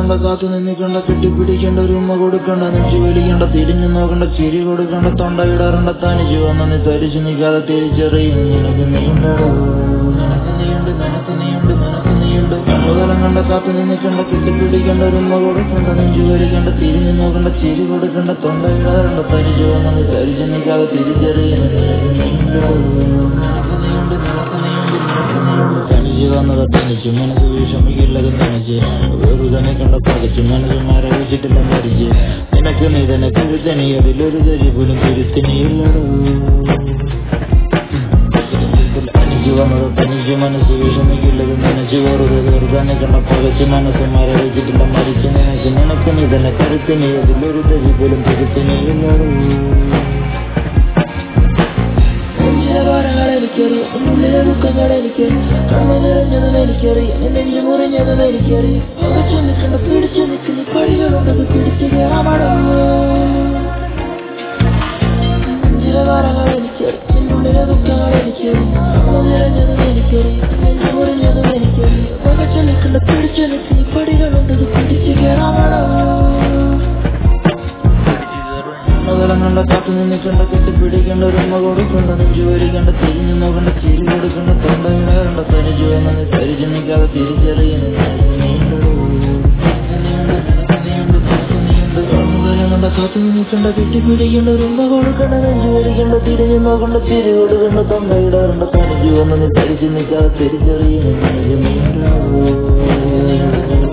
കണ്ട കാത്തു നിന്നിക്കണ്ട കെട്ടിപ്പിടിക്കേണ്ട ഒരു ഉമ്മ കൊടുക്കണ്ട നെഞ്ചു വലിക്കണ്ട തിരിഞ്ഞു നോക്കണ്ട ചിരി കൊടുക്കണ്ട തൊണ്ട ഇടാറുണ്ട തനിച്ചു വന്ന നീ തരിച്ചു നിൽക്കാതെ തിരിച്ചറിയും നിനക്ക് നീണ്ടടോ നിനക്ക് നീയുണ്ട് നിനക്ക് നീയുണ്ട് നിനക്ക് നീയുണ്ട് കണ്ണുകലം കണ്ട കാത്തു നിന്നിക്കണ്ട കെട്ടിപ്പിടിക്കേണ്ട ഒരു ഉമ്മ കൊടുക്കണ്ട നെഞ്ചു വലിക്കണ്ട തിരിഞ്ഞു നോക്കണ്ട ചിരി കൊടുക്കണ്ട തൊണ്ട ഇടാറുണ്ട തനിച്ചു വന്ന നീ തരിച്ചു നിൽക്കാതെ തിരിച്ചറിയും നിനക്ക് നീണ്ടടോ നിനക്ക് നീയുണ്ട് നിനക്ക് നീയുണ്ട് നിനക്ക് നീയുണ്ട് തനിച്ച് വന്നത് തനിച്ച് മനസ്സ് വിഷമിക്കില്ലത് തനിച്ച് വെറുതെ കണ്ട പകച്ചു മനസ്സ് മരവിച്ചിട്ടില്ല മരിച്ച് നിനക്ക് നീ തന്നെ തിരുത്തനി അതിലൊരു തരി പോലും തിരുത്തനിയില്ലടോ തനിച്ച് വന്നത് തനിച്ച് മനസ്സ് വിഷമിക്കില്ലത് നനച്ച് വെറുതെ വെറുതെ കണ്ട പകച്ച് മനസ്സ് മരവിച്ചിട്ടില്ല മരിച്ച് നിനക്ക് നിനക്ക് നീ തന്നെ കരുത്തനി അതിലൊരു തരി പോലും തിരുത്തനിയില്ലടോ നെഞ്ചിലെ ഭാരങ്ങൾ എനിക്കറിയാം ഉള്ളിലെ ദുഃഖങ്ങൾ എനിക്കറിയാം കണ്ണു നിറഞ്ഞതും എനിക്കറിയാം നെഞ്ചു മുറിഞ്ഞതും എനിക്കറിയാം പകച്ചു നിൽക്കണ്ട പിടിച്ചു നിൽക്കുന്ന പടികളുണ്ടത് പിടിച്ചു കയറാമടോ നെഞ്ചിലെ ഭാരങ്ങൾ എനിക്കറിയാം ഉള്ളിലെ ദുഃഖങ്ങൾ എനിക്കറിയാം കണ്ണു നിറഞ്ഞതും എനിക്കറിയാം നെഞ്ചു മുറിഞ്ഞതും എനിക്കറിയാം പകച്ചു നിൽക്കണ്ട പിടിച്ചു നിൽക്കുന്ന പടികളുണ്ടത് പിടിച്ചു കയറാമടോ കണ്ണുകലം കണ്ട കാത്തു നിന്നിക്കണ്ട കെട്ടിപ്പിടിക്കേണ്ട ഒരു ഉമ്മ കൊടുക്കണ്ട നെഞ്ചു വരിക്കണ്ട തിരിഞ്ഞു നോക്കണ്ട ചിരി കൊടുക്കണ്ട തൊണ്ട ഇടകണ്ട തനിച്ചു വന്ന നീ തരിച്ചു നിൽക്കാതെ തിരിച്ചറിയുന്നു കണ്ട കാത്തു നിന്നിക്കണ്ട കെട്ടിപ്പിടിക്കേണ്ട ഒരു ഉമ്മ കൊടുക്കണ്ട നെഞ്ചു വരിക്കണ്ട തിരിഞ്ഞു നോക്കണ്ട ചിരി കൊടുക്കണ്ട തൊണ്ട ഇടകണ്ട തനിച്ചു വന്ന നീ തരിച്ചു നിൽക്കാതെ തിരിച്ചറിയുന്നു